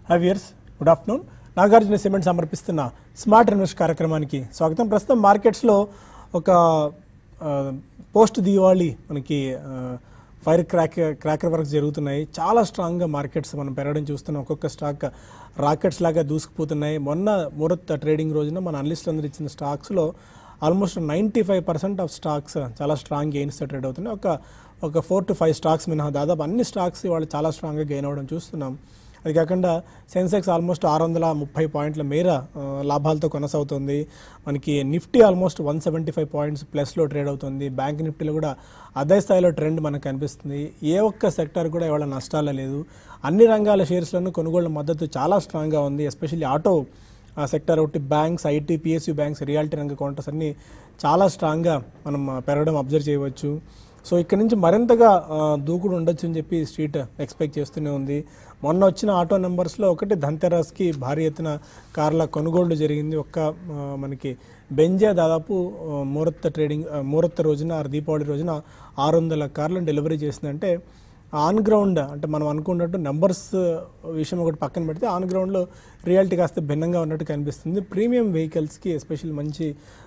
హవియర్స్ good afternoon Nagarjuna cement సమర్పిస్తున్న smart invest కార్యక్రమానికి స్వాగతం ప్రస్తుతం మార్కెట్స్లో ఒక ఆ, పోస్ట్ దీవాళి మనకి ఆ, ఫైర్ క్రాక్ క్రాకర్ వర్క్స్ జరుగుతున్నాయి చాలా స్ట్రాంగ్గా మార్కెట్స్ మనం పెరగడం చూస్తున్నాం ఒక్కొక్క స్టాక్ రాకెట్స్ లాగా దూసుకుపోతున్నాయి మొన్న ముహూర్త్ ట్రేడింగ్ రోజున మన అనలిస్టులు అందరూ ఇచ్చిన స్టాక్స్లో almost ninety five percent of stocks చాలా స్ట్రాంగ్ గెయిన్స్తో ట్రేడ్ అవుతున్నాయి ఒక ఒక ఫోర్ టు ఫైవ్ స్టాక్స్ మినహా దాదాపు అన్ని స్టాక్స్ ఇవాళ చాలా స్ట్రాంగ్గా గెయిన్ అవ్వడం చూస్తున్నాం అది కాకుండా సెన్సెక్స్ ఆల్మోస్ట్ ఆరు వందల ముప్పై పాయింట్ల మేర ఆ, లాభాలతో కొనసాగుతుంది మనకి Nifty almost one seventy five points ప్లస్లో ట్రేడ్ అవుతుంది బ్యాంక్ నిఫ్టీలో కూడా అదే స్థాయిలో ట్రెండ్ మనకు కనిపిస్తుంది ఏ ఒక్క సెక్టర్ కూడా ఇవాళ నష్టాల లేదు అన్ని రంగాల షేర్స్లోనూ కొనుగోళ్ల మద్దతు చాలా స్ట్రాంగ్గా ఉంది ఎస్పెషల్లీ ఆటో ఆ సెక్టర్ ఒకటి banks IT PSU banks realty రంగ కౌంటర్స్ అన్ని చాలా స్ట్రాంగ్గా మనం ఆ, పెరగడం అబ్జర్వ్ చేయవచ్చు సో ఇక్కడ నుంచి మరింతగా ఆ, దూకుడు ఉండొచ్చు అని చెప్పి స్ట్రీట్ ఎక్స్పెక్ట్ చేస్తూనే ఉంది మొన్న వచ్చిన ఆటో నెంబర్స్లో ఒకటి ధన్తెరస్కి భారీ ఎత్తున కార్ల కొనుగోళ్లు జరిగింది ఒక్క ఆ, మనకి బెంజా దాదాపు ఆ, ముహూర్త ట్రేడింగ్ ఆ, ముహూర్త రోజున ఆ దీపావళి రోజున ఆరు వందల కార్లను డెలివరీ చేసిందంటే ఆన్ గ్రౌండ్ అంటే మనం అనుకున్నట్టు నెంబర్స్ విషయం ఒకటి పక్కన పెడితే ఆన్ గ్రౌండ్లో రియాలిటీ కాస్త భిన్నంగా ఉన్నట్టు కనిపిస్తుంది ప్రీమియం వెహికల్స్కి ఎస్పెషల్ మంచి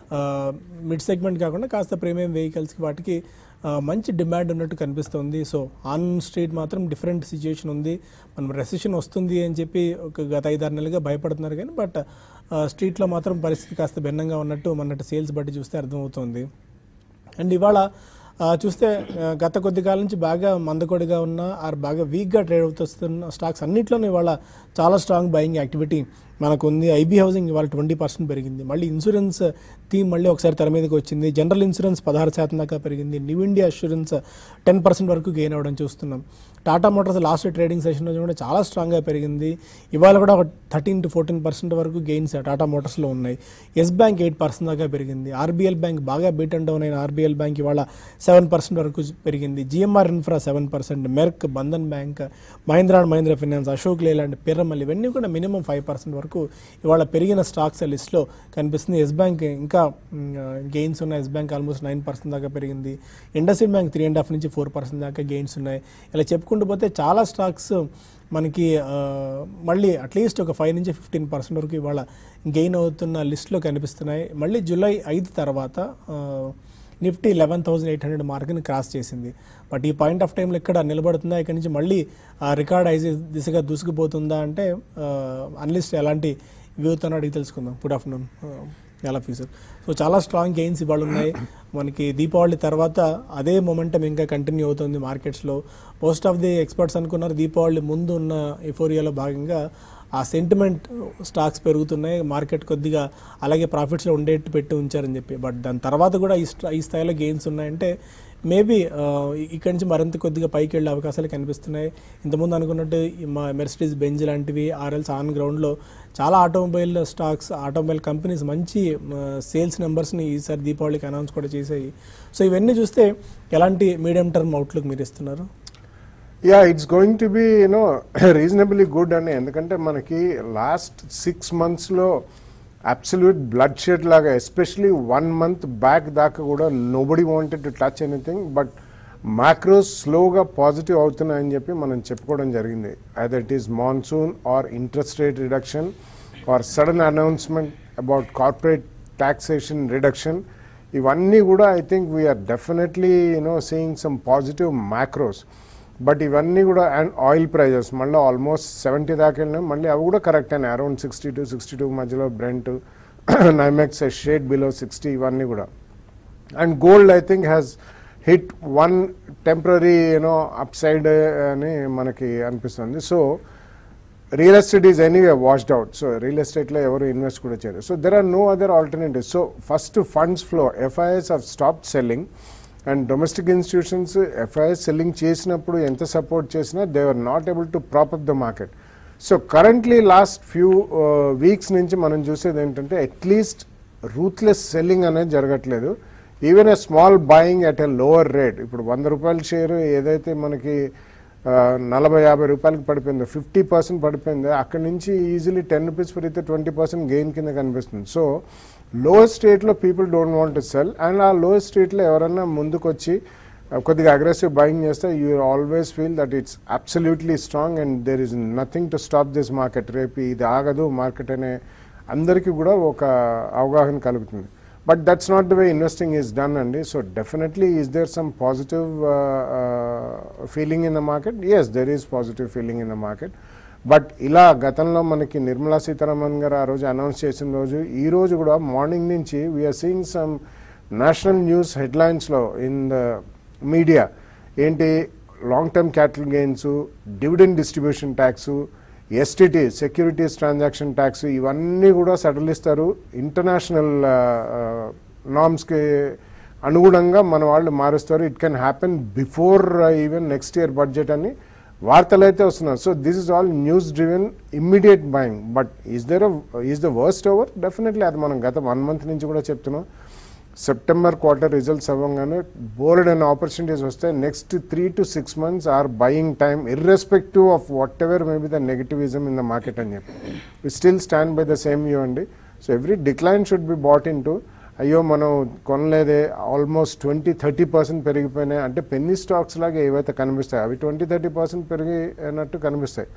మిడ్ సెగ్మెంట్ కాకుండా కాస్త ప్రీమియం వెహికల్స్కి వాటికి ఆ, మంచి డిమాండ్ ఉన్నట్టు కనిపిస్తుంది సో ఆన్ స్ట్రీట్ మాత్రం డిఫరెంట్ సిచ్యుయేషన్ ఉంది మనం రెసిషన్ వస్తుంది అని చెప్పి ఒక గత ఐదారు నెలలుగా భయపడుతున్నారు కానీ బట్ స్ట్రీట్లో మాత్రం పరిస్థితి కాస్త భిన్నంగా ఉన్నట్టు మొన్నటి సేల్స్ బట్టి చూస్తే అర్థమవుతుంది అండ్ ఇవాళ ఆ, చూస్తే ఆ, గత కొద్ది కాలం నుంచి బాగా మందకొడిగా ఉన్న ఆర్ బాగా వీక్గా ట్రేడ్ అవుతున్న స్టాక్స్ అన్నింటిలోనూ ఇవాళ చాలా స్ట్రాంగ్ బయింగ్ యాక్టివిటీ మనకు ఉంది ఐబీ హౌసింగ్ ఇవాళ ట్వంటీ పర్సెంట్ పెరిగింది మళ్ళీ ఇన్సూరెన్స్ థీమ్ మళ్ళీ ఒకసారి తెర మీదకి వచ్చింది జనరల్ ఇన్సూరెన్స్ పదహారు శాతం దాకా పెరిగింది new India assurance ten percent వరకు గెయిన్ అవ్వడం చూస్తున్నాం Tata Motors last trading session రోజు కూడా చాలా స్ట్రాంగ్గా పెరిగింది ఇవాళ కూడా ఒక థర్టీన్ టు ఫోర్టీన్ పర్సెంట్ వరకు గెయిన్స్ టాటా మోటార్స్లో ఉన్నాయి ఎస్ బ్యాంక్ ఎయిట్ పర్సెంట్ దాకా పెరిగింది ఆర్బీఎల్ బ్యాంక్ బాగా బీట్ అండ్ డౌన్ అయిన ఆర్బీఎల్ బ్యాంక్ ఇవాళ సెవెన్ పర్సెంట్ వరకు పెరిగింది GMR infra seven percent Merck Bandhan bank Mahindra and Mahindra finance Ashok Leyland Piramal ఇవన్నీ కూడా మినిమం ఫైవ్ పర్సెంట్ వరకు ఇవాళ పెరిగిన స్టాక్స్ లిస్ట్లో కనిపిస్తుంది ఎస్ బ్యాంక్ ఇంకా గెయిన్స్ ఉన్నాయి Yes bank almost nine percent దాకా పెరిగింది IndusInd bank three and half నుంచి ఫోర్ పర్సెంట్ దాకా గెయిన్స్ ఉన్నాయి ఇలా చెప్పుకుంటూ పోతే చాలా స్టాక్స్ మనకి ఆ, మళ్ళీ అట్లీస్ట్ ఒక ఫైవ్ నుంచి ఫిఫ్టీన్ పర్సెంట్ వరకు ఇవాళ గెయిన్ అవుతున్న లిస్ట్లో కనిపిస్తున్నాయి మళ్ళీ జూలై ఐదు తర్వాత ఆ, Nifty eleven thousand eight hundred మార్క్ని క్రాస్ చేసింది బట్ ఈ పాయింట్ ఆఫ్ టైంలో ఇక్కడ నిలబడుతుందా ఇక్కడ నుంచి మళ్ళీ ఆ రికార్డ్ ఐజ్ దిశగా దూసుకుపోతుందా అంటే అన్లిస్ట్ ఎలాంటి వ్యూతో అడిగి తెలుసుకుందాం గుడ్ ఆఫ్టర్నూన్ ఎలా ఫ్యూచర్ సో చాలా స్ట్రాంగ్ గెయిన్స్ ఇవాళ ఉన్నాయి మనకి దీపావళి తర్వాత అదే మొమెంటం ఇంకా కంటిన్యూ అవుతుంది మార్కెట్స్లో మోస్ట్ ఆఫ్ ది ఎక్స్పర్ట్స్ అనుకున్నారు దీపావళి ముందు ఉన్న ఎఫోరియాలో భాగంగా ఆ సెంటిమెంట్ స్టాక్స్ పెరుగుతున్నాయి మార్కెట్ కొద్దిగా అలాగే ప్రాఫిట్స్లో ఉండేట్టు పెట్టి ఉంచారని చెప్పి బట్ దాని తర్వాత కూడా ఈ స్టా ఈ స్థాయిలో గెయిన్స్ ఉన్నాయంటే మేబీ ఇక్కడి నుంచి మరింత కొద్దిగా పైకి వెళ్ళే అవకాశాలు కనిపిస్తున్నాయి ఇంతకుముందు అనుకున్నట్టు ఈ మా మెర్సిడీస్ బెంజ్ లాంటివి ఆర్ఎల్స్ ఆన్ గ్రౌండ్లో చాలా ఆటోమొబైల్ స్టాక్స్ ఆటోమొబైల్ కంపెనీస్ మంచి సేల్స్ నెంబర్స్ని ఈసారి దీపావళికి అనౌన్స్ కూడా చేశాయి సో ఇవన్నీ చూస్తే ఎలాంటి మీడియం టర్మ్ అవుట్లుక్ మీరు ఇస్తున్నారు yeah it's going to be you know reasonably good అని ఎందుకంటే మనకి లాస్ట్ సిక్స్ మంత్స్లో అబ్సల్యూట్ బ్లడ్ షెడ్ లాగా ఎస్పెషలీ వన్ మంత్ బ్యాక్ దాకా కూడా nobody wanted to touch anything but macros స్లోగా పాజిటివ్ అవుతున్నాయని చెప్పి మనం చెప్పుకోవడం జరిగింది either it is monsoon or interest rate reduction or sudden announcement about corporate taxation reduction ఇవన్నీ కూడా I think we are definitely you know seeing some positive macros but ఇవన్నీ కూడా అండ్ ఆయిల్ ప్రైజెస్ మళ్ళీ ఆల్మోస్ట్ సెవెంటీ దాకా వెళ్ళినాయి మళ్ళీ అవి కూడా కరెక్ట్ అయినాయి around sixty two sixty two మధ్యలో Brent NYMEX shade below sixty ఇవన్నీ కూడా and gold I think has hit one temporary you know upside అని మనకి అనిపిస్తుంది so real estate is anyway washed out so real ఎస్టేట్లో ఎవరు invest కూడా చేయరు so there are no other alternative so first funds flow FIs of stop selling and domestic institutions FIs selling చేసినప్పుడు ఎంత support చేసినా they are not able to prop up the market so currently last few weeks నుంచి మనం చూసేది ఏంటంటే at least ruthless selling అనేది జరగట్లేదు even a small buying at a lower rate ఇప్పుడు వంద రూపాయల షేర్ ఏదైతే మనకి ఆ, నలభై యాభై రూపాయలకి పడిపోయిందో ఫిఫ్టీ పర్సెంట్ పడిపోయిందో అక్కడి నుంచి ఈజీలీ టెన్ రూపీస్ పెరిగితే ట్వంటీ పర్సెంట్ గెయిన్ కింద కనిపిస్తుంది సో లోయెస్ట్ రేట్లో people don't want to sell and ఆ లోయెస్ట్ రేట్లో ఎవరన్నా ముందుకు వచ్చి కొద్దిగా అగ్రెసివ్ బయింగ్ చేస్తే you always feel that it's absolutely strong and there is nothing to stop this market రేపు ఇది ఆగదు మార్కెట్ అనే అందరికీ కూడా ఒక అవగాహన కలుగుతుంది but that's not the way investing is done అండి so definitely is there some positive feeling in the market yes there is positive feeling in the market but ఇలా గతంలో మనకి నిర్మలా సీతారామన్ గారు ఆ రోజు అనౌన్స్ చేసిన రోజు ఈ రోజు కూడా మార్నింగ్ నుంచి we're seeing some national news హెడ్లైన్స్లో ఇన్ ద మీడియా ఏంటి long term capital gains dividend distribution tax STT securities transaction tax ఇవన్నీ కూడా సడలిస్తారు ఇంటర్నేషనల్ నామ్స్కి అనుగుణంగా మన వాళ్ళు మారుస్తారు it can happen before even next year budget అని వార్తలు అయితే వస్తున్నాయి so this is all news driven immediate buying but is there is the worst over definitely అది మనం గత వన్ మంత్ నుంచి కూడా చెప్తున్నాం సెప్టెంబర్ క్వార్టర్ రిజల్ట్స్ అవ్వగానే బోర్డ్ అండ్ ఆపర్చునిటీస్ వస్తే next three to six months are buying time irrespective of what ever may be the negativism in the market అని చెప్పి we still stand by the same view అండి so every decline should be bought into అయ్యో మనం కొనలేదే almost twenty thirty percent పెరిగిపోయినాయి అంటే Penney stocks లాగా ఏవైతే కనిపిస్తాయి అవి ట్వంటీ థర్టీ పర్సెంట్ పెరిగినట్టు కనిపిస్తాయి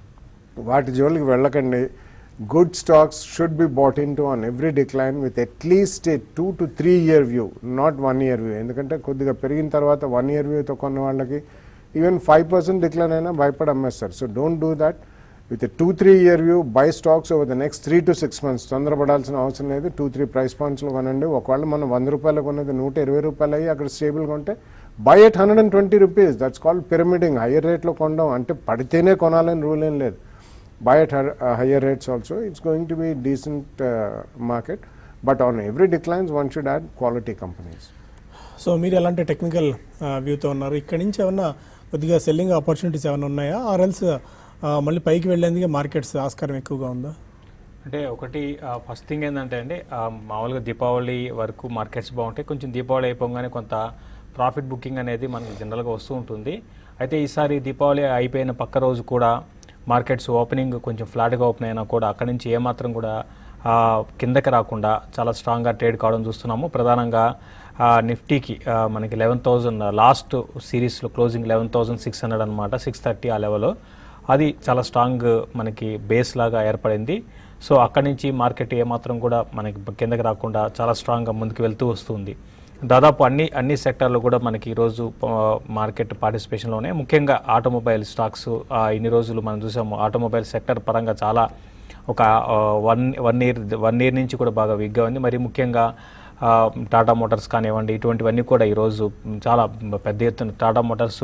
వాటి జోలికి వెళ్ళకండి good stocks should be bought into on every decline with at least a two to three year view not one year view ఎందుకంటే కొద్దిగా పెరిగిన తర్వాత వన్ ఇయర్ వ్యూతో కొన్న వాళ్ళకి ఈవెన్ ఫైవ్ పర్సెంట్ డిక్లైన్ అయినా భయపడి అమ్మేస్తారు so don't do that with two three year view buy stocks over the next three to six months తొందరపడాల్సిన అవసరం లేదు టూ త్రీ ప్రైస్ పాయింట్స్లో కొనండి ఒకవేళ మనం వంద రూపాయలు కొనేది నూట ఇరవై రూపాయలు అయ్యి అక్కడ స్టేబుల్గా ఉంటే buy at hundred and twenty rupees that's called pyramiding higher రేట్లో కొనడం అంటే పడితేనే కొనాలని రూల్ ఏం లేదు buy at hi- uh, higher rates also. It's going to be decent uh, market. But on every declines, one should add quality companies. So మీరు ఎలాంటి technical వ్యూతో ఉన్నారు ఇక్కడి నుంచి ఏమన్నా కొద్దిగా సెల్లింగ్ ఆపర్చునిటీస్ ఏమైనా ఉన్నాయా ఆర్ఎల్స్ మళ్ళీ పైకి వెళ్ళేందుకు మార్కెట్స్ ఆస్కారం ఎక్కువగా ఉందా అంటే ఒకటి ఫస్ట్ థింగ్ ఏంటంటే అండి ఆ, మామూలుగా దీపావళి వరకు మార్కెట్స్ బాగుంటాయి కొంచెం దీపావళి అయిపోగానే కొంత ప్రాఫిట్ బుకింగ్ అనేది మనకి జనరల్గా వస్తూ ఉంటుంది అయితే ఈసారి దీపావళి అయిపోయిన పక్క రోజు కూడా మార్కెట్స్ ఓపెనింగ్ కొంచెం ఫ్లాట్గా ఓపెన్ అయినా కూడా అక్కడి నుంచి ఏమాత్రం కూడా ఆ, కిందకి రాకుండా చాలా స్ట్రాంగ్గా ట్రేడ్ కావడం చూస్తున్నాము ప్రధానంగా ఆ, నిఫ్టీకి ఆ, మనకి లెవెన్ థౌజండ్ లాస్ట్ సిరీస్లో closing eleven thousand six hundred అనమాట సిక్స్ థర్టీ ఆ లెవెల్ అది చాలా స్ట్రాంగ్ మనకి బేస్ లాగా ఏర్పడింది సో అక్కడి నుంచి మార్కెట్ ఏమాత్రం కూడా మనకి కిందకి రాకుండా చాలా స్ట్రాంగ్గా ముందుకు వెళ్తూ వస్తుంది దాదాపు అన్ని అన్ని సెక్టార్లు కూడా మనకి ఈరోజు ఆ, మార్కెట్ పార్టిసిపేషన్లోనే ముఖ్యంగా ఆటోమొబైల్ స్టాక్స్ ఆ, ఇన్ని రోజులు మనం చూసాము ఆటోమొబైల్ సెక్టర్ పరంగా చాలా ఒక ఆ, one one year one year నుంచి కూడా బాగా వీక్గా ఉంది మరి ముఖ్యంగా ఆ, టాటా మోటార్స్ కానివ్వండి ఇటువంటివన్నీ కూడా ఈరోజు చాలా పెద్ద ఎత్తున Tata Motors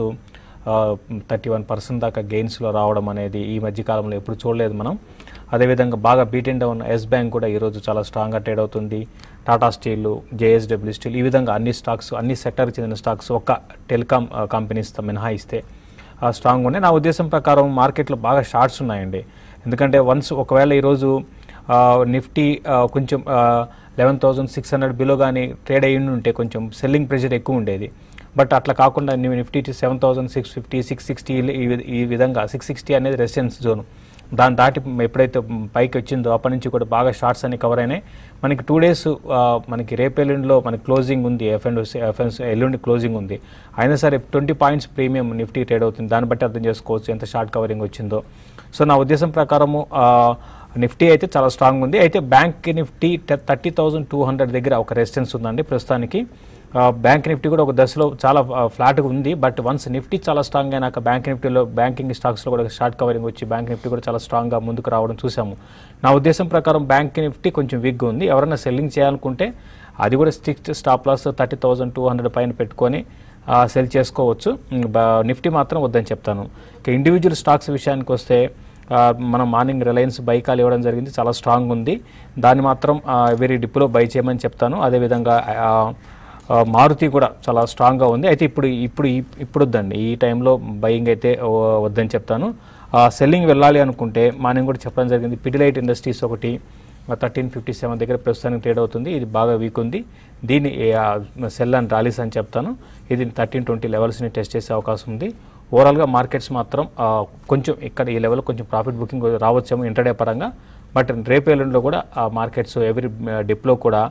thirty one percent దాకా గెయిన్స్లో రావడం అనేది ఈ మధ్య కాలంలో ఎప్పుడు చూడలేదు మనం అదేవిధంగా బాగా బీటెన్ డౌన్ ఎస్ బ్యాంక్ కూడా ఈరోజు చాలా స్ట్రాంగ్గా ట్రేడ్ అవుతుంది టాటా స్టీల్ జేఎస్డబ్ల్యూ స్టీల్ ఈ విధంగా అన్ని స్టాక్స్ అన్ని సెక్టర్కి చెందిన స్టాక్స్ ఒక్క టెలికాం కంపెనీస్ మినహాయిస్తే ఆ, స్ట్రాంగ్ ఉన్నాయి నా ఉద్దేశం ప్రకారం మార్కెట్లో బాగా షార్ట్స్ ఉన్నాయండి ఎందుకంటే వన్స్ ఒకవేళ ఈరోజు ఆ, నిఫ్టీ ఆ, కొంచెం eleven thousand six hundred below కానీ ట్రేడ్ అయ్యి ఉంటే కొంచెం సెల్లింగ్ ప్రెషర్ ఎక్కువ ఉండేది బట్ అట్లా కాకుండా ని- Nifty seven thousand six fifty six sixty ఈ విధంగా సిక్స్ సిక్స్టీ అనేది రెసిడెన్స్ జోన్ దాని దాటి ఎప్పుడైతే పైకి వచ్చిందో అప్పటి నుంచి కూడా బాగా షార్ట్స్ అన్ని కవర్ అయినాయి మనకి టూ డేస్ మనకి రేపు ఎల్లుండిలో మనకి క్లోజింగ్ ఉంది ఎఫ్ అండ్ ఎఫ్ ఎల్లుండి క్లోజింగ్ ఉంది అయినా సరే twenty points premium Nifty trade అవుతుంది దాన్ని బట్టి అర్థం చేసుకోవచ్చు ఎంత షార్ట్ కవరింగ్ వచ్చిందో సో నా ఉద్దేశం ప్రకారము ఆ, నిఫ్టీ అయితే చాలా స్ట్రాంగ్ ఉంది అయితే bank Nifty thirty thousand two hundred దగ్గర ఒక రెసిస్టెన్స్ ఉందండి ప్రస్తుతానికి ఆ, బ్యాంక్ నిఫ్టీ కూడా ఒక దశలో చాలా ఆ, ఫ్లాట్గా ఉంది బట్ వన్స్ నిఫ్టీ చాలా స్ట్రాంగ్ అయినాక బ్యాంక్ నిఫ్టీలో బ్యాంకింగ్ స్టాక్స్లో కూడా షార్ట్ కవరింగ్ వచ్చి బ్యాంక్ నిఫ్టీ కూడా చాలా స్ట్రాంగ్గా ముందుకు రావడం చూసాము నా ఉద్దేశం ప్రకారం బ్యాంక్ నిఫ్టీ కొంచెం వీక్గా ఉంది ఎవరైనా సెల్లింగ్ చేయాలనుకుంటే అది కూడా stick stop loss thirty thousand two hundred పైన పెట్టుకొని సెల్ చేసుకోవచ్చు ఉమ్, బా- నిఫ్టీ మాత్రం వద్దని చెప్తాను ఇక ఇండివిజువల్ స్టాక్స్ విషయానికి వస్తే ఆ, మనం మార్నింగ్ రిలయన్స్ బై కాల్ ఇవ్వడం జరిగింది చాలా స్ట్రాంగ్ ఉంది దాన్ని మాత్రం వెరీ డిప్లో బై చేయమని చెప్తాను అదేవిధంగా ఆ, ఆ, మారుతి కూడా చాలా స్ట్రాంగ్గా ఉంది అయితే ఇప్పుడు ఇప్పుడు ఈ- ఇప్పుడు వద్దండి ఈ టైంలో బయింగ్ అయితే ఓ, వద్దని చెప్తాను సెల్లింగ్ వెళ్ళాలి అనుకుంటే మార్నింగ్ కూడా చెప్పడం జరిగింది పిడిలైట్ ఇండస్ట్రీస్ ఒకటి థర్టీన్ ఫిఫ్టీ సెవెన్ దగ్గర ప్రస్తుతానికి ట్రేడ్ అవుతుంది ఇది బాగా వీక్ ఉంది దీన్ని సెల్ అండ్ ర్యాలీస్ అని చెప్తాను ఇది థర్టీన్ ట్వంటీ లెవెల్స్ని టెస్ట్ చేసే అవకాశం ఉంది ఓవరాల్గా మార్కెట్స్ మాత్రం ఆ, కొంచెం ఇక్కడ ఈ లెవెల్ కొంచెం ప్రాఫిట్ బుకింగ్ రావచ్చేమో ఇంటర్డే పరంగా బట్ రేపు ఎల్లుండిలో కూడా ఆ మార్కెట్స్ ఎవరి డిప్లో కూడా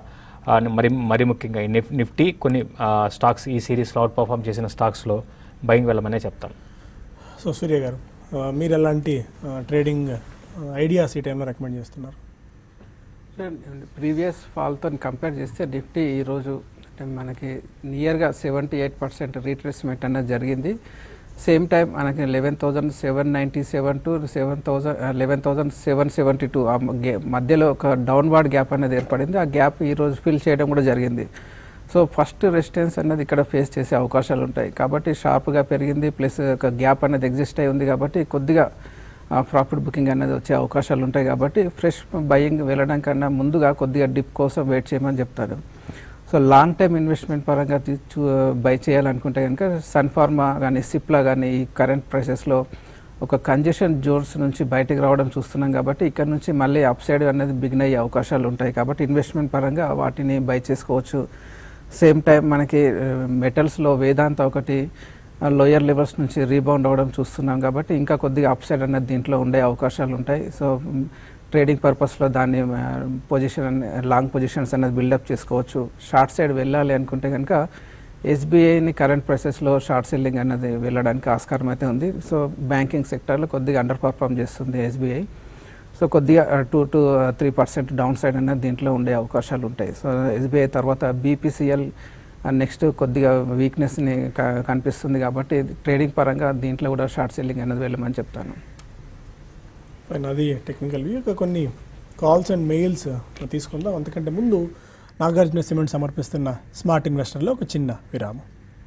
ఆ, మరి మరి ముఖ్యంగా ఈ నిఫ్ నిఫ్టీ కొన్ని ఆ, స్టాక్స్ ఈ సిరీస్లో అవుట్ పర్ఫామ్ చేసిన స్టాక్స్లో బయింగ్ వెళ్ళమనే చెప్తాను సో సూర్య గారు ఆ, మీరు ఎలాంటి ఆ, ట్రేడింగ్ ఆ, ఐడియాస్ ఈ టైంలో రికమెండ్ చేస్తున్నారు ప్రీవియస్ ఫాల్తో కంపేర్ చేస్తే నిఫ్టీ ఈరోజు అంటే మనకి నియర్గా సెవెంటీ ఎయిట్ పర్సెంట్ రీట్రేస్మెంట్ అనేది జరిగింది సేమ్ టైం మనకి eleven thousand seven ninety seven to seven thousand eleven thousand seven seventy two ఆ గే- మధ్యలో ఒక డౌన్వర్డ్ గ్యాప్ అనేది ఏర్పడింది ఆ గ్యాప్ ఈరోజు ఫిల్ చేయడం కూడా జరిగింది సో ఫస్ట్ రెసిస్టెన్స్ అనేది ఇక్కడ ఫేస్ చేసే అవకాశాలు ఉంటాయి కాబట్టి షార్ప్గా పెరిగింది ప్లస్ ఒక గ్యాప్ అనేది ఎగ్జిస్ట్ అయి ఉంది కాబట్టి కొద్దిగా ప్రాఫిట్ బుకింగ్ అనేది వచ్చే అవకాశాలు ఉంటాయి కాబట్టి ఫ్రెష్ బయింగ్ వెళ్ళడం కన్నా ముందుగా కొద్దిగా డిప్ కోసం వెయిట్ చేయమని చెప్తాను సో లాంగ్ టైమ్ ఇన్వెస్ట్మెంట్ పరంగా తీ- చూ- బై చేయాలనుకుంటే కనుక సన్ఫార్మా కానీ సిప్లా కానీ ఈ కరెంట్ ప్రైసెస్లో ఒక కంజెషన్ జోన్స్ నుంచి బయటికి రావడం చూస్తున్నాం కాబట్టి ఇక్కడ నుంచి మళ్ళీ అప్ సైడ్ అనేది బిగిన్ అయ్యే అవకాశాలు ఉంటాయి కాబట్టి ఇన్వెస్ట్మెంట్ పరంగా వాటిని బై చేసుకోవచ్చు సేమ్ టైం మనకి మెటల్స్లో వేదాంత ఒకటి లోయర్ లెవెల్స్ నుంచి రీబౌండ్ అవ్వడం చూస్తున్నాం కాబట్టి ఇంకా కొద్దిగా అప్ సైడ్ అనేది దీంట్లో ఉండే అవకాశాలు ఉంటాయి సో ట్రేడింగ్ పర్పస్లో దాన్ని పొజిషన్ లాంగ్ పొజిషన్స్ అనేది బిల్డప్ చేసుకోవచ్చు షార్ట్ సైడ్ వెళ్ళాలి అనుకుంటే కనుక ఎస్బీఐని కరెంట్ ప్రైసెస్లో షార్ట్ సెల్లింగ్ అనేది వెళ్ళడానికి ఆస్కారం అయితే ఉంది సో బ్యాంకింగ్ సెక్టర్లో కొద్దిగా అండర్ పర్ఫామ్ చేస్తుంది ఎస్బీఐ సో కొద్దిగా two to three percent downside అనేది దీంట్లో ఉండే అవకాశాలు ఉంటాయి సో ఎస్బీఐ తర్వాత బీపీసీఎల్ నెక్స్ట్ కొద్దిగా వీక్నెస్ని కనిపిస్తుంది కాబట్టి ట్రేడింగ్ పరంగా దీంట్లో కూడా షార్ట్ సెల్లింగ్ అనేది వెళ్ళమని చెప్తాను ఫైన్ అది టెక్నికల్ వ్యూ ఇక కొన్ని కాల్స్ అండ్ మెయిల్స్ తీసుకుందాం అంతకంటే ముందు నాగార్జున సిమెంట్ సమర్పిస్తున్న స్మార్ట్ ఇన్వెస్టర్లో ఒక చిన్న విరామం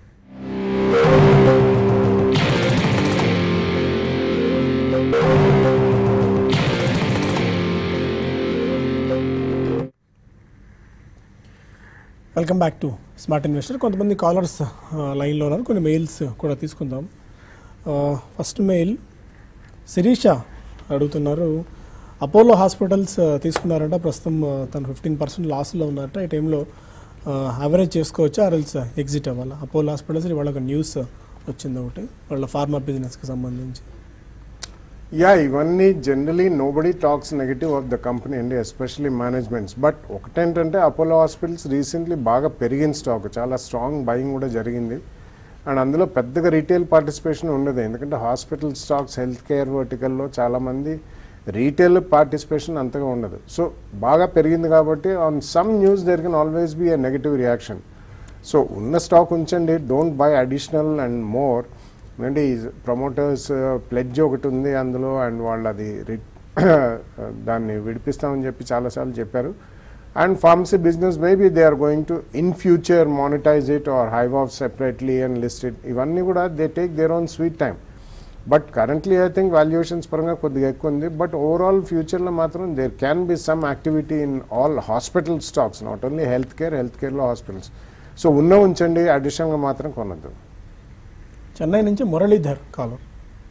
welcome back to Smart Investor కొంతమంది కాలర్స్ లైన్లో ఉన్నారు కొన్ని మెయిల్స్ కూడా తీసుకుందాం ఫస్ట్ మెయిల్ శిరీష అడుగుతున్నారు అపోలో హాస్పిటల్స్ ఆ, తీసుకున్నారంట ప్రస్తుతం ఆ, తను ఫిఫ్టీన్ పర్సెంట్ లాస్లో ఉన్నారట ఈ టైంలో యావరేజ్ చేసుకోవచ్చా ఆర్ఎల్స్ ఎగ్జిట్ అవ్వాలా అపోలో హాస్పిటల్స్ వాళ్ళ ఒక న్యూస్ వచ్చింది ఒకటి వాళ్ళ ఫార్మా బిజినెస్కి సంబంధించి యా ఇవన్నీ generally nobody talks negative of the company అండి ఎస్పెషలీ మేనేజ్మెంట్స్ బట్ ఒకటేంటంటే అపోలో హాస్పిటల్స్ రీసెంట్లీ బాగా పెరిగిన స్టాక్ చాలా స్ట్రాంగ్ బయింగ్ కూడా జరిగింది అండ్ అందులో పెద్దగా రీటైల్ పార్టిసిపేషన్ ఉండదు ఎందుకంటే హాస్పిటల్ స్టాక్స్ హెల్త్ కేర్ వర్టికల్లో చాలామంది రీటైల్ పార్టిసిపేషన్ అంతగా ఉండదు సో బాగా పెరిగింది కాబట్టి on some news there can always be a negative reaction so ఉన్న స్టాక్ ఉంచండి don't buy additional and more అంటే ఈ ప్రమోటర్స్ ప్లెడ్జ్ ఒకటి ఉంది అందులో అండ్ వాళ్ళు అది రి- దాన్ని విడిపిస్తామని చెప్పి చాలాసార్లు చెప్పారు and pharmacy business maybe they are going to in future monetize it or hive off separately and list it ఇవన్నీ కూడా they take their own sweet time but currently I think valuations పరంగా కొద్దిగా ఎక్కువ ఉంది బట్ ఓవరాల్ ఫ్యూచర్లో మాత్రం there can be some activity in all hospital stocks not only health care health కేర్లో hospitals so ఉన్న ఉంచండి అడిషనల్గా మాత్రం కొనద్దు చెన్నై నుంచి మురళీధర్ కాలర్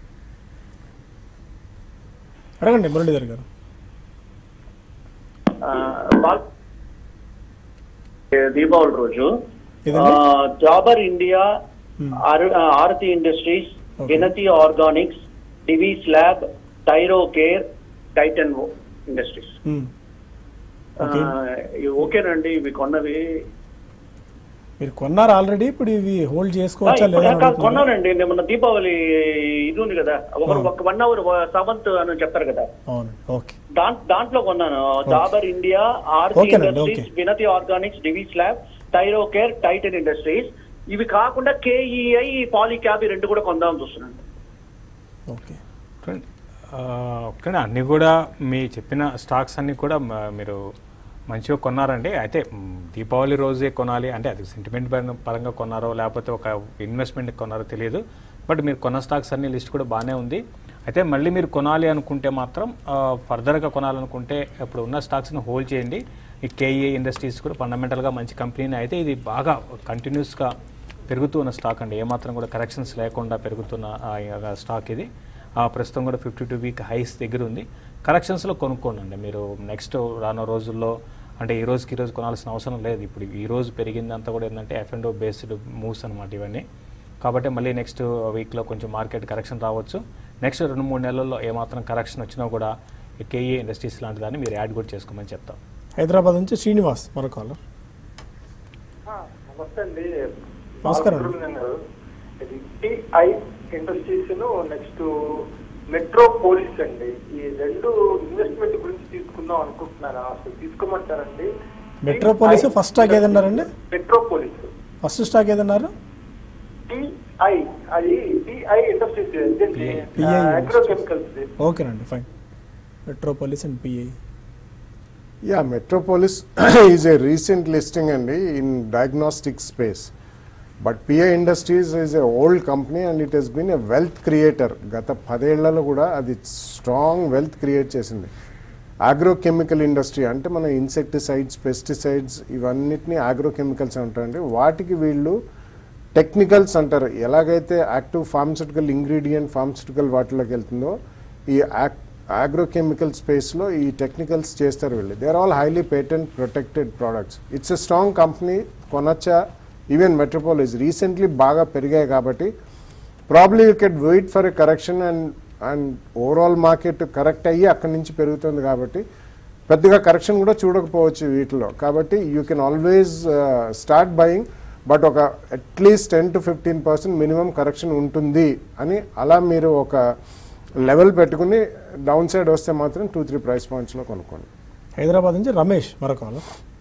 అడగండి మురళీధర్ గారు ఆ, బాల్ దీపావళి రోజు ఏదండి? ఆ, జాబర్ ఇండియా Hmm. ఆర్- ఆ, Aarti Industries Okay. Vinati Organics Divi's Lab Thyrocare Titan Industries మ్మ్. ఆ, Okay. ఇవి ఓకేనండి ఇవి కొన్నవి మీరు కొన్నారు ఆల్రెడీ ఇప్పుడు ఇవి హోల్డ్ ఆ, చేసుకోవచ్చా ఇప్పుడు లేదా దాకా కొన్నానండి నేను మొన్న దీపావళి ఇది ఉంది కదా ఒకరు Hmm. ఒక వన్ అవర్ సెవెంత్ అని చెప్తారు కదా అవును ఓకే దాం- దాంట్లో కొన్నాను జాబర్ ఇండియా ఆర్సీ ఓకేనండి, Industries okay. Vinati Organics Divi's Lab Thyrocare Titan Industries ఇవి కాకుండా కేఈఐ పాలిక్యాబ్ ఈ రెండు కూడా కొందామని చూస్తున్నాను ఓకే చూడండి ఆ, ఒకటే అన్నీ కూడా మీ చెప్పిన స్టాక్స్ అన్నీ కూడా మ- మీరు మంచిగా కొన్నారండి అయితే మ్, దీపావళి రోజే కొనాలి అంటే అది సెంటిమెంట్ పరంగా కొన్నారో లేకపోతే ఒక ఇన్వెస్ట్మెంట్ కొన్నారో తెలియదు బట్ మీరు కొన్న స్టాక్స్ అన్ని లిస్ట్ కూడా బాగానే ఉంది అయితే మళ్ళీ మీరు కొనాలి అనుకుంటే మాత్రం ఆ, ఫర్దర్గా కొనాలనుకుంటే ఇప్పుడు ఉన్న స్టాక్స్ని హోల్డ్ చేయండి ఈ కేఈఏ ఇండస్ట్రీస్ కూడా ఫండమెంటల్గా మంచి కంపెనీనే అయితే ఇది బాగా కంటిన్యూస్గా పెరుగుతూ ఉన్న స్టాక్ అండి ఏమాత్రం కూడా కరెక్షన్స్ లేకుండా పెరుగుతున్న ఆ, ఆ స్టాక్ ఇది ఆ, ప్రస్తుతం కూడా ఫిఫ్టీ టూ వీక్ హైస్ దగ్గర ఉంది కరెక్షన్స్లో కొనుక్కోండి అండి మీరు నెక్స్ట్ రానున్న రోజుల్లో అంటే ఈ రోజుకి ఈ రోజు కొనాల్సిన అవసరం లేదు ఇప్పుడు ఈ రోజు పెరిగిందంతా కూడా ఏంటంటే ఎఫ్ అండ్ బేస్డ్ మూవ్స్ అనమాట ఇవన్నీ కాబట్టి మళ్ళీ నెక్స్ట్ వీక్లో కొంచెం మార్కెట్ కరెక్షన్ రావచ్చు నెక్స్ట్ రెండు మూడు నెలల్లో ఏమాత్రం కరెక్షన్ వచ్చినా కూడా ఈ కేఈఏ ఇండస్ట్రీస్ లాంటి దాన్ని మీరు యాడ్ కూడా చేసుకోమని చెప్తాం హైదరాబాద్ నుంచి శ్రీనివాస్ మరో కాలర్ నమస్తే అండి నమస్కారం. బాలసుబ్రహ్మణ్యం గారు ఇది TI Industries next Metropolis అండి ఈ రెండు ఇన్వెస్ట్మెంట్ గురించి తీసుకుందాం అనుకుంటున్నారా అసలు తీసుకోమంటారండి మెట్రోపోలిస్ ఫస్ట్ స్టాక్ ఏదన్నారండి మెట్రో పోలీస్ ఫస్ట్ స్టాక్ ఏదన్నారు టిఐ అది TI Industries PI Agro Chemicals ఓకేనండి fine Metropolis and PI Yeah, Metropolis is a recent listing and in diagnostic space. But PI Industries is a old company and it has been a wealth creator. గత పదేళ్లలో కూడా అది strong wealth create చేసింది ఆగ్రోకెమికల్ industry అంటే మన insecticides pesticides ఇవన్నిటిని agrochemicals అంటారండి వాటికి వీళ్ళు టెక్నికల్స్ అంటారు ఎలాగైతే యాక్టివ్ ఫార్మస్యూటికల్ ఇంగ్రీడియంట్ ఫార్మస్యూటికల్ వాటిలోకి వెళ్తుందో ఈ ఆగ్రోకెమికల్ స్పేస్లో ఈ టెక్నికల్స్ చేస్తారు వీళ్ళు they are all highly patent protected products it's a strong company కొనచ్చా ఈవెన్ మెట్రోపోలిస్ రీసెంట్లీ బాగా పెరిగాయి కాబట్టి probably you can wait for a correction and and overall market correct అయ్యి అక్కడి నుంచి పెరుగుతుంది కాబట్టి పెద్దగా కరెక్షన్ కూడా చూడకపోవచ్చు వీటిలో కాబట్టి you can always start buying but ఒక at least ten to fifteen percent minimum correction ఉంటుంది అని అలా మీరు ఒక లెవెల్ పెట్టుకుని డౌన్ సైడ్ వస్తే మాత్రం టూ త్రీ ప్రైస్ పాయింట్స్లో కొనుక్కోండి హైదరాబాద్ నుంచి రమేష్ మరొక వాళ్ళు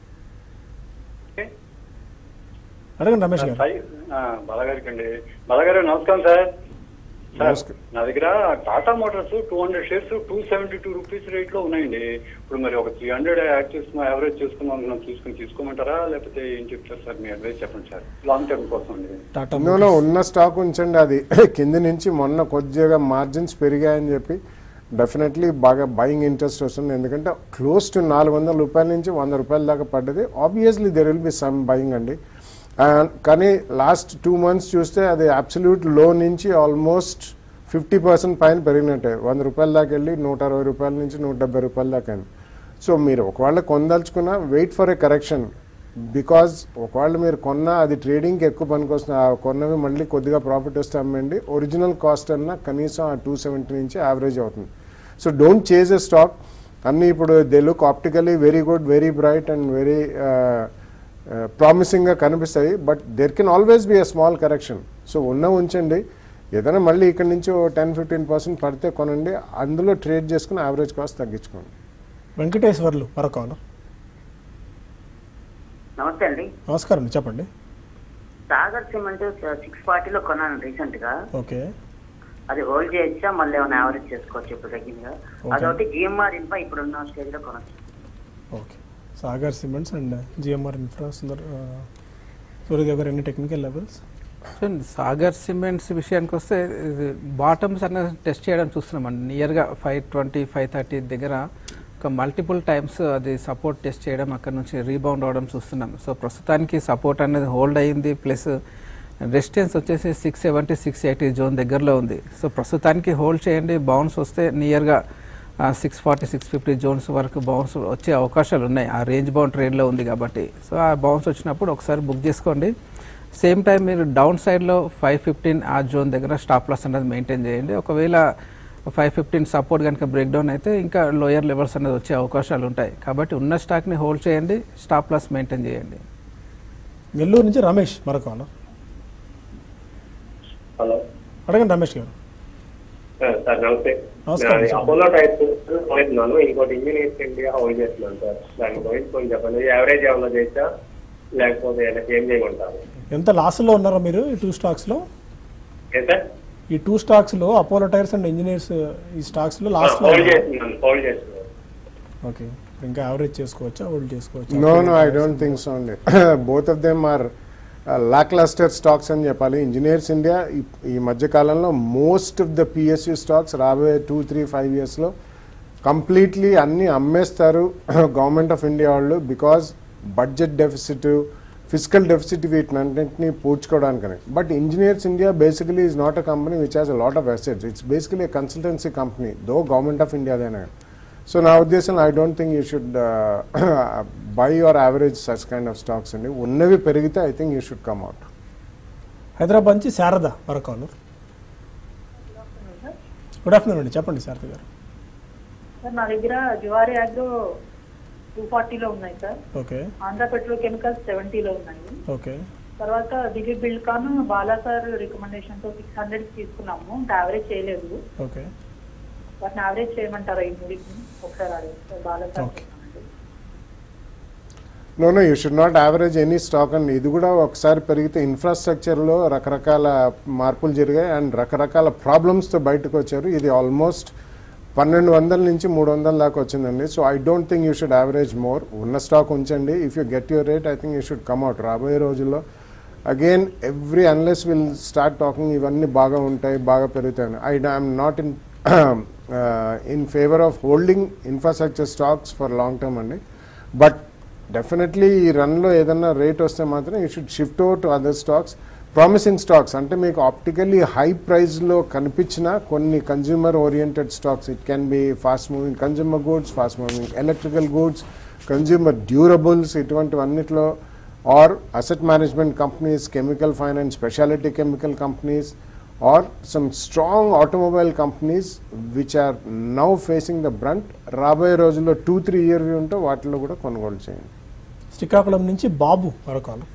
అడగండి రమేష్ గారు సాయి ఆ, బాలగారికి అండి బాలగారు నమస్కారం సార్ సార్ నమస్కారం. నా దగ్గర Tata Motors two hundred shares two seventy two rupees rate లో ఉన్నాయండి ఇప్పుడు మరి ఒక త్రీ హండ్రెడ్ యాడ్ చేసుకున్నా యావరేజ్ చేసుకున్నాం మనం తీసుకుని తీసుకోమంటారా లేకపోతే ఏం చెప్తారు సార్ మీ అడ్వైస్ చెప్పండి సార్ లాంగ్ టర్మ్ కోసం అండి టాటా ఇందులో ఉన్న స్టాక్ ఉంచండి అది కింది నుంచి మొన్న కొద్దిగా మార్జిన్స్ పెరిగాయని చెప్పి డెఫినెట్లీ బాగా బయింగ్ ఇంట్రెస్ట్ వస్తుంది ఎందుకంటే క్లోజ్ టు నాలుగు వందల రూపాయల నుంచి వంద రూపాయల దాకా పడ్డది obviously there will be some buying అండి And కానీ లాస్ట్ టూ మంత్స్ చూస్తే అది అబ్సల్యూట్ లో నుంచి ఆల్మోస్ట్ ఫిఫ్టీ పర్సెంట్ పైన పెరిగినట్టే వంద రూపాయల దాకా వెళ్ళి నూట అరవై రూపాయల నుంచి నూట డెబ్బై రూపాయల దాకా అయింది సో మీరు ఒకవేళ కొనదలుచుకున్నా wait for a correction because ఒకవేళ మీరు కొన్నా అది ట్రేడింగ్కి ఎక్కువ పనికొస్తుంది ఆ కొన్నవి మళ్ళీ కొద్దిగా ప్రాఫిట్ వస్తే అమ్మండి ఒరిజినల్ కాస్ట్ అన్నా కనీసం ఆ టూ సెవెంటీ నుంచి యావరేజ్ అవుతుంది so don't chase a stock అన్నీ ఇప్పుడు they look optically very good very bright and very ప్రామిసింగ్గా కనిపిస్తాయి but there can always be a small correction so ఉన్న ఉంచండి ఏదైనా మళ్ళీ ఇక్కడ నుంచి టెన్ ఫిఫ్టీన్ పర్సెంట్ పడితే కొనండి అందులో ట్రేడ్ చేసుకుని యావరేజ్ కాస్ట్ తగ్గించుకోండి వెంకటేశ్వర్లు మరొక వాళ్ళు నమస్తే అండి నమస్కారం అండి చెప్పండి సాగర్ సిమెంట్ సిక్స్ ఫార్టీలో కొన్నాను రీసెంట్ గా ఓకే అది హోల్డ్ చేయొచ్చా మళ్ళీ ఏమైనా యావరేజ్ చేసుకోవచ్చు ఇప్పుడు తగ్గిందిగా Okay. అదొకటి జిఎంఆర్ ఇన్ఫా ఇప్పుడు ఉన్న స్టేజ్ లో కొనొచ్చు okay Sagar Cements and GMR infra Sundar Suryadev garu ఎన్ని టెక్నికల్ లెవెల్స్ చూడండి సాగర్ సిమెంట్స్ విషయానికి వస్తే బాటమ్స్ అనేది టెస్ట్ చేయడం చూస్తున్నామండి నియర్గా ఫైవ్ ట్వంటీ ఫైవ్ థర్టీ దగ్గర ఒక మల్టిపుల్ టైమ్స్ అది సపోర్ట్ టెస్ట్ చేయడం అక్కడ నుంచి రీబౌండ్ అవడం చూస్తున్నాం సో ప్రస్తుతానికి సపోర్ట్ అనేది హోల్డ్ అయ్యింది ప్లస్ రెసిస్టెన్స్ వచ్చేసి six seventy six eighty zone దగ్గరలో ఉంది సో ప్రస్తుతానికి హోల్డ్ చేయండి బౌన్స్ వస్తే నియర్గా six forty six fifty zones వరకు బౌన్స్ వచ్చే అవకాశాలు ఉన్నాయి ఆ రేంజ్ బౌండ్ ట్రేడ్లో ఉంది కాబట్టి సో ఆ బౌన్స్ వచ్చినప్పుడు ఒకసారి బుక్ చేసుకోండి సేమ్ టైం మీరు డౌన్ సైడ్లో ఫైవ్ ఫిఫ్టీన్ ఆ జోన్ దగ్గర స్టాప్ లాస్ అనేది మెయింటైన్ చేయండి ఒకవేళ ఫైవ్ ఫిఫ్టీన్ సపోర్ట్ కనుక బ్రేక్ డౌన్ అయితే ఇంకా లోయర్ లెవెల్స్ అనేది వచ్చే అవకాశాలు ఉంటాయి కాబట్టి ఉన్న స్టాక్ని హోల్డ్ చేయండి స్టాప్ లాస్ మెయింటైన్ చేయండి నెల్లూరు నుంచి రమేష్ మరొక వాళ్ళు హలో అడగండి రమేష్ గారు సార్ నమస్తే నమస్కారం, నాది సార్. అపోలో టైప్స్ కొనుక్కున్నాను ఇంకోటి ఇంజనీర్స్ ఇండియా హోల్డ్ చేస్తున్నాను సార్ దాని గురించి కొంచెం చెప్పండి యావరేజ్ ఏమైనా చేసా లేకపోతే నాకు ఏం చేయమంటారు ఎంత లాస్లో ఉన్నారా మీరు ఈ టూ స్టాక్స్లో ఏ సార్ ఈ టూ స్టాక్స్లో అపోలో టైర్స్ అండ్ ఇంజనీర్స్ ఈ స్టాక్స్లో లాస్ట్లో హోల్డ్ చేస్తున్నాను హోల్డ్ చేస్తున్నాను ఓకే ఇంకా యావరేజ్ చేసుకోవచ్చా హోల్డ్ చేసుకోవచ్చా no no I don't think so అండి both of them are lacklustre stocks అని చెప్పాలి ఇంజనీర్స్ ఇండియా ఈ మధ్య కాలంలో most of the PSU stocks రాబోయే టూ త్రీ ఫైవ్ ఇయర్స్లో కంప్లీట్లీ అన్నీ అమ్మేస్తారు గవర్నమెంట్ ఆఫ్ ఇండియా వాళ్ళు because budget deficit physical deficit వీటినన్నింటినీ పూడ్చుకోవడానికని but engineers India basically is not a company which has a lot of assets it's basically consultancy company though government of ఇండియాదేనా so నా ఉద్దేశంలో I don't think you should buy or average such kind of stocks అండి ఉన్నవి పెరిగితే I think you should come out Hyderabad నుంచి శారద మరొక వాళ్ళు good afternoon అండి చెప్పండి శారద గారు సార్ నా దగ్గర జువారి ఆగ్రో టూ ఫార్టీలో ఉన్నాయి sir okay Andhra petro chemicals సెవెంటీలో ఉన్నాయి ఓకే తర్వాత Dilip Buildcon Bala sir recommendation తో సిక్స్ హండ్రెడ్ తీసుకున్నాము ఇంకా యావరేజ్ చేయలేదు ఓకే వాటిని యావరేజ్ చేయమంటారా ఈ మూడింటిని ఒకసారి అడిగి Bala sir Okay. No no you should not average any stock and ఇది కూడా ఒకసారి పెరిగితే ఇన్ఫ్రాస్ట్రక్చర్లో రకరకాల మార్పులు జరిగాయి అండ్ రకరకాల ప్రాబ్లమ్స్తో బయటకు వచ్చారు ఇది ఆల్మోస్ట్ పన్నెండు వందల నుంచి మూడు వందల దాకా వచ్చిందండి so I don't think you should average more ఉన్న స్టాక్ ఉంచండి if you get your rate I think you should come out రాబోయే రోజుల్లో again every unless will start talking ఇవన్నీ బాగా ఉంటాయి బాగా పెరుగుతాయి I I'm not in in favour of holding infrastructure stocks for long term అండి but definitely ఈ రన్లో ఏదన్నా రేట్ వస్తే మాత్రం you should shift over to other stocks promising stocks అంటే మీకు ఆప్టికల్లీ హై ప్రైస్లో కనిపించిన కొన్ని consumer oriented stocks it can be fast moving consumer goods fast moving electrical goods consumer durables ఇటువంటివన్నిట్లో or asset management companies chemical finance speciality chemical companies or some strong automobile companies which are now facing the brunt రాబోయే రోజుల్లో two three year view ఉంటే వాటిలో కూడా కొనుగోలు చేయండి శ్రీకాకుళం నుంచి బాబు మరొకాలు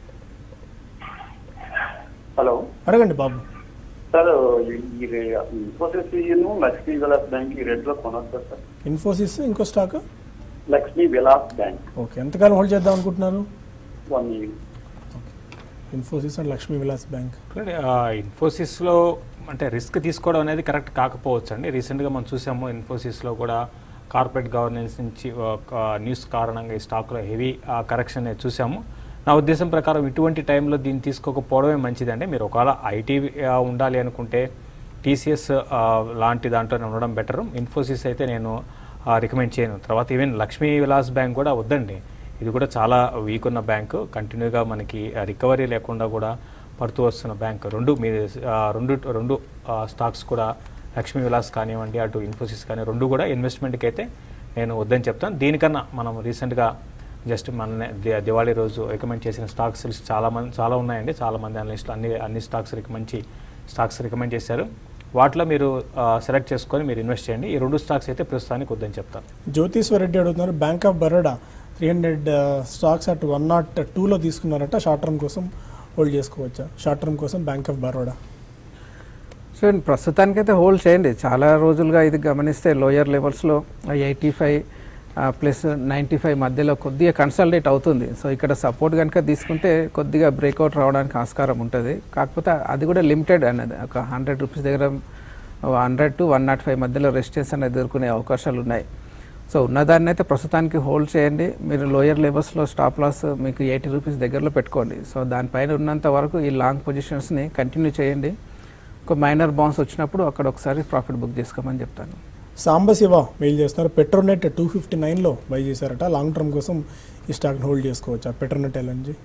hello అడగండి బాబు సార్ ఈ రే- ఇన్ఫోసిస్ లక్ష్మీ విలాస్ బ్యాంక్ ఈ రేట్లో కొనొచ్చా సార్ ఇన్ఫోసిస్ ఇంకో stock Lakshmi Vilas bank okay ఎంతకాలం హోల్డ్ చేద్దాం అనుకుంటున్నారు one year Infosys and Lakshmi Vilas bank చూడండి ఆ, ఇన్ఫోసిస్లో అంటే రిస్క్ తీసుకోవడం అనేది కరెక్ట్ కాకపోవచ్చు అండి రీసెంట్గా మనం చూసాము ఇన్ఫోసిస్లో కూడా కార్పొరేట్ గవర్నెన్స్ నుంచి ఒక న్యూస్ కారణంగా ఈ స్టాక్లో హెవీ కరెక్షన్ అనేది చూసాము నా ఉద్దేశం ప్రకారం ఇటువంటి టైంలో దీన్ని తీసుకోకపోవడమే మంచిదండి మీరు ఒకవేళ ఐటీ ఉండాలి అనుకుంటే టీసీఎస్ లాంటి దాంట్లోనే ఉండడం బెటర్ ఇన్ఫోసిస్ అయితే నేను రికమెండ్ చేయను తర్వాత ఈవెన్ లక్ష్మీ విలాస్ బ్యాంక్ కూడా వద్దండి ఇది కూడా చాలా వీక్ ఉన్న బ్యాంకు కంటిన్యూగా మనకి రికవరీ లేకుండా కూడా పడుతూ వస్తున్న బ్యాంక్ రెండు మీ ఆ, రెండు రెండు ఆ, స్టాక్స్ కూడా లక్ష్మీ విలాస్ కానివ్వండి అటు ఇన్ఫోసిస్ కానీ రెండు కూడా ఇన్వెస్ట్మెంట్కి అయితే నేను వద్దని చెప్తాను దీనికన్నా మనం రీసెంట్గా జస్ట్ మన ది- దివాళీ రోజు రికమెండ్ చేసిన స్టాక్స్ లిస్ట్ చాలా మంది చాలా ఉన్నాయండి చాలా మంది అనలిస్టులు అన్ని అన్ని స్టాక్స్ రికమెండ్ స్టాక్స్ రికమెండ్ చేశారు వాటిలో మీరు సెలెక్ట్ చేసుకొని మీరు ఇన్వెస్ట్ చేయండి ఈ రెండు స్టాక్స్ అయితే ప్రస్తుతానికి వద్దని చెప్తాను జ్యోతిశ్వర్ రెడ్డి అడుగుతున్నారు bank of Baroda three hundred stocks at one not టూలో తీసుకున్నారట షార్ట్ టర్మ్ కోసం హోల్డ్ చేసుకోవచ్చా షార్ట్ టర్మ్ కోసం బ్యాంక్ ఆఫ్ బరోడా సో ప్రస్తుతానికైతే హోల్డ్ చేయండి చాలా రోజులుగా ఇది గమనిస్తే లోయర్ లెవెల్స్లో eighty five plus ninety five మధ్యలో కొద్దిగా కన్సల్టేట్ అవుతుంది సో ఇక్కడ సపోర్ట్ కనుక తీసుకుంటే కొద్దిగా బ్రేక్అవుట్ రావడానికి ఆస్కారం ఉంటుంది కాకపోతే అది కూడా లిమిటెడ్ అనేది ఒక హండ్రెడ్ రూపీస్ దగ్గర hundred to one not five మధ్యలో రెసిస్టెన్స్ అనేది ఎదుర్కొనే అవకాశాలు ఉన్నాయి సో ఉన్నదాన్ని అయితే ప్రస్తుతానికి హోల్డ్ చేయండి మీరు లోయర్ లెవెల్స్లో స్టాప్ లాస్ మీకు ఎయిటీ రూపీస్ దగ్గరలో పెట్టుకోండి సో దానిపైన ఉన్నంత వరకు ఈ లాంగ్ పొజిషన్స్ని కంటిన్యూ చేయండి ఒక మైనర్ బౌన్స్ వచ్చినప్పుడు అక్కడ ఒకసారి ప్రాఫిట్ బుక్ చేసుకోమని చెప్తాను సాంబశివ మెయిల్ చేస్తున్నారు పెట్రోనెట్ టూ ఫిఫ్టీ నైన్లో బై చేశారట లాంగ్ టర్మ్ కోసం ఈ స్టాక్ని హోల్డ్ చేసుకోవచ్చా Petronet LNG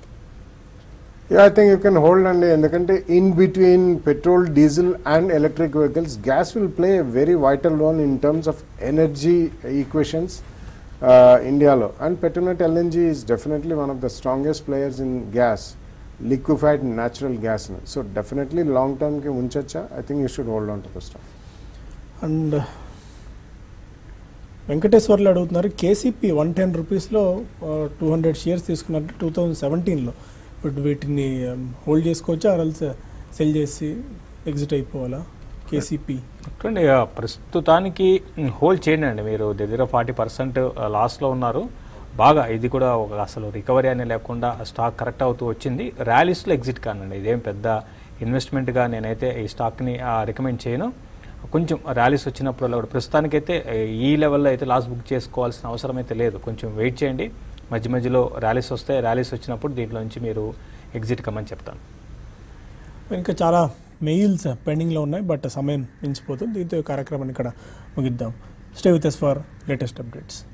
I think you can hold అండి ఎందుకంటే in between petrol diesel and electric vehicles gas will play very vital role in terms of energy equations ఇండియాలో and Petronet LNG is definitely one of the strongest players in gas liquefied natural gas so definitely long టర్మ్కి ఉంచొచ్చా I think you should hold on to the stock and Venkateswarlu అడుగుతున్నారు KCP one ten రూపీస్లో two hundred shares తీసుకున్నారు two thousand సెవెంటీన్లో ఇప్పుడు వీటిని hold చేసుకోవచ్చా ఆర్ఎల్స్ సెల్ చేసి ఎగ్జిట్ అయిపోవాలా కేసీపీ చూడండి ఆ, ప్రస్తుతానికి హోల్డ్ చేయండి అండి మీరు దగ్గర ఫార్టీ పర్సెంట్ లాస్లో ఉన్నారు బాగా ఇది కూడా ఒక అసలు రికవరీ అనేది లేకుండా స్టాక్ కరెక్ట్ అవుతూ వచ్చింది ర్యాలీస్లో ఎగ్జిట్ కానండి ఇదేం పెద్ద ఇన్వెస్ట్మెంట్గా నేనైతే ఈ స్టాక్ని రికమెండ్ చేయను కొంచెం ర్యాలీస్ వచ్చినప్పుడు కూడా ప్రస్తుతానికైతే ఈ లెవెల్లో అయితే లాస్ బుక్ చేసుకోవాల్సిన అవసరం అయితే లేదు కొంచెం వెయిట్ చేయండి మధ్య మధ్యలో ర్యాలీస్ వస్తే ర్యాలీస్ వచ్చినప్పుడు దీంట్లో నుంచి మీరు ఎగ్జిట్ కమ్మని చెప్తాను ఇంకా చాలా మెయిల్స్ పెండింగ్లో ఉన్నాయి బట్ సమయం మించిపోతుంది దీంతో ఈ కార్యక్రమాన్ని ఇక్కడ ముగిద్దాం stay with us for latest updates